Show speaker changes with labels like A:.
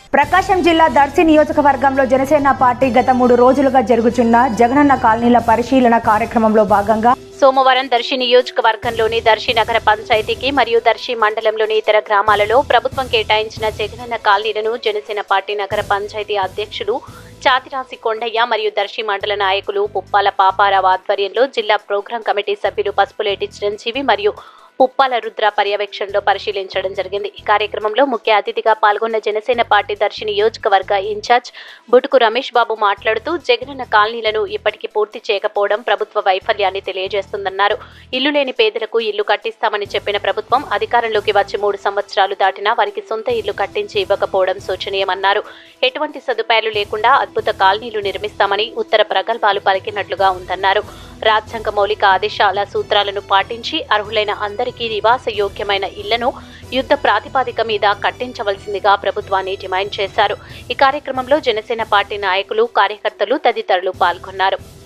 A: ప్రకాశం జిల్లా దర్శి నియోజకవర్గంలో జనసేన పార్టీ గత మూడు రోజులుగా జరుగుతున్న జగనన్న కాలనీల పరిశీలన కార్యక్రమంలో భాగంగా
B: సోమవారం దర్శి నియోజకవర్గంలోని దర్శి నగర పంచాయతీకి మరియు దర్శి మండలంలోని ఇతర గ్రామాలలో ప్రభుత్వం కేటాయించిన జగనన్న కాలనీలను జనసేన పార్టీ నగర పంచాయతీ అధ్యక్షులు చాతిరాసి కొండయ్య మరియు దర్శి మండల నాయకులు పుప్పాల పాపారావు ఆధ్వర్యంలో జిల్లా ప్రోగ్రాం కమిటీ సభ్యులు పసుపులేటి చిరంజీవి మరియు పుప్పాల రుద్ర పర్యవేక్షణలో పరిశీలించడం జరిగింది ఈ కార్యక్రమంలో ముఖ్య అతిథిగా పాల్గొన్న జనసేన పార్టీ దర్శి నియోజకవర్గ ఇన్ఛార్జ్ బుటుకు రమేష్ బాబు మాట్లాడుతూ జగనన్న కాలనీలను ఇప్పటికీ పూర్తి చేయకపోవడం ప్రభుత్వ వైఫల్యాన్ని తెలియజేస్తుందన్నారు ఇల్లు లేని పేదలకు ఇల్లు కట్టిస్తామని చెప్పిన ప్రభుత్వం అధికారంలోకి వచ్చి మూడు సంవత్సరాలు దాటినా వారికి సొంత ఇల్లు కట్టించి ఇవ్వకపోవడం శోచనీయమన్నారు ఎటువంటి సదుపాయాలు లేకుండా అద్భుత కాలనీలు నిర్మిస్తామని ఉత్తర ప్రగల్భాలు పలికినట్లుగా ఉందన్నారు రాజ్యాంగ మౌలిక ఆదేశాల సూత్రాలను పాటించి అర్హులైన అందరికీ నివాస యోగ్యమైన ఇళ్లను యుద్ధ ప్రాతిపాదిక మీద కట్టించవలసిందిగా ప్రభుత్వాన్ని డిమాండ్ చేశారు ఈ కార్యక్రమంలో జనసేన పార్టీ నాయకులు కార్యకర్తలు తదితరులు పాల్గొన్నారు